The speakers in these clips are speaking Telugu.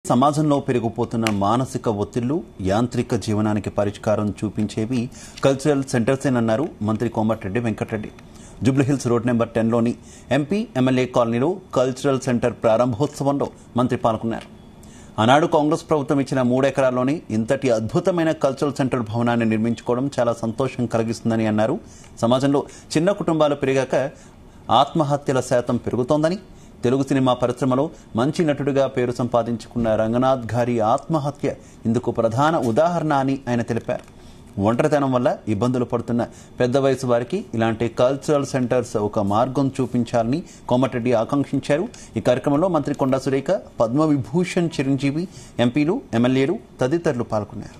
సమాజంలో పెరిగిపోతున్న మానసిక ఒత్తిళ్లు యాంత్రిక జీవనానికి పరిష్కారం చూపించేవి కల్చరల్ సెంటర్సేనన్నారు మంత్రి కోమటిరెడ్డి వెంకటరెడ్డి జూబ్లీహిల్స్ రోడ్ నెంబర్ టెన్లోని ఎంపీ ఎమ్మెల్యే కాలనీలో కల్చరల్ సెంటర్ ప్రారంభోత్సవంలో మంత్రి పాల్గొన్నారు ఆనాడు కాంగ్రెస్ ప్రభుత్వం ఇచ్చిన మూడెకరాల్లోని ఇంతటి అద్భుతమైన కల్చరల్ సెంటర్ భవనాన్ని నిర్మించుకోవడం చాలా సంతోషం కలిగిస్తుందని అన్నారు సమాజంలో చిన్న కుటుంబాలు పెరిగాక ఆత్మహత్యల శాతం పెరుగుతోందని తెలుగు సినిమా పరిశ్రమలో మంచి నటుడిగా పేరు సంపాదించుకున్న రంగనాథ్ గారి ఆత్మహత్య ఇందుకు ప్రధాన ఉదాహరణ అని ఆయన తెలిపారు ఒంటరితనం వల్ల ఇబ్బందులు పడుతున్న పెద్ద వయసు వారికి ఇలాంటి కల్చరల్ సెంటర్స్ ఒక మార్గం చూపించాలని కోమటిరెడ్డి ఆకాంక్షించారు ఈ కార్యక్రమంలో మంత్రి కొండా సురేఖ పద్మవిభూషణ్ చిరంజీవి ఎంపీలు ఎమ్మెల్యేలు తదితరులు పాల్గొన్నారు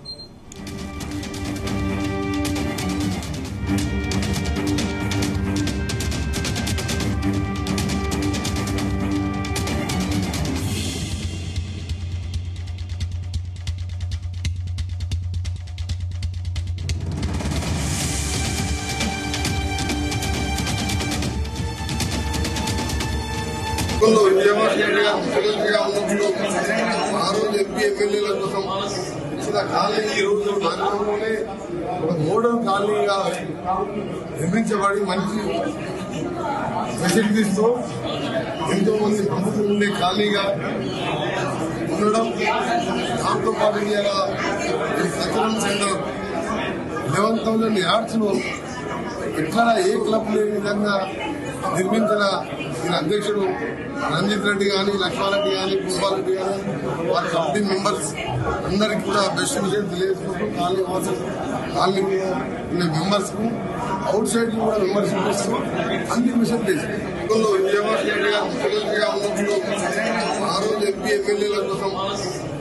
గతంలో విజయవాడగా ముఖ్యమంత్రిగా ఉన్నప్పుడు ఆ రోజు ఎంపీ ఎమ్మెల్యేల కోసం ఇచ్చిన కాలనీ ఈ రోజు నగరంలోనే ఒక మోడల్ కాలనీగా నిర్మించబడి మంచి ఫెసిలిటీస్ తో ఎంతో మంది ప్రముఖులు ఉండే కాలనీగా ఉండడం దాంతో పాటు ఇవాళ ఈ cultural centre eleven thousand yards లో ఎక్కడ ఏ క్లబ్ లేని విధంగా నిర్మించిన ఈయన అధ్యక్షుడు రంజిత్ రెడ్డి కానీ లక్ష్మారెడ్డి కానీ భూపాలరెడ్డి కానీ వారి కమిటీ మెంబర్స్ అందరికి కూడా బెస్ట్ విషయం తెలియజేసుకుంటూ కాలనీ వాసస్ కాలనీ ఉండే మెంబర్స్ కు అవుట్ సైడ్ కూడా మెంబర్షిప్ ఇస్తూ అన్ని విషయం విజయవాడ రెడ్డి గారు ముఖ్యమంత్రిగా ఉన్నప్పుడు ఆ రోజు ఎంపీ ఎమ్మెల్యేల కోసం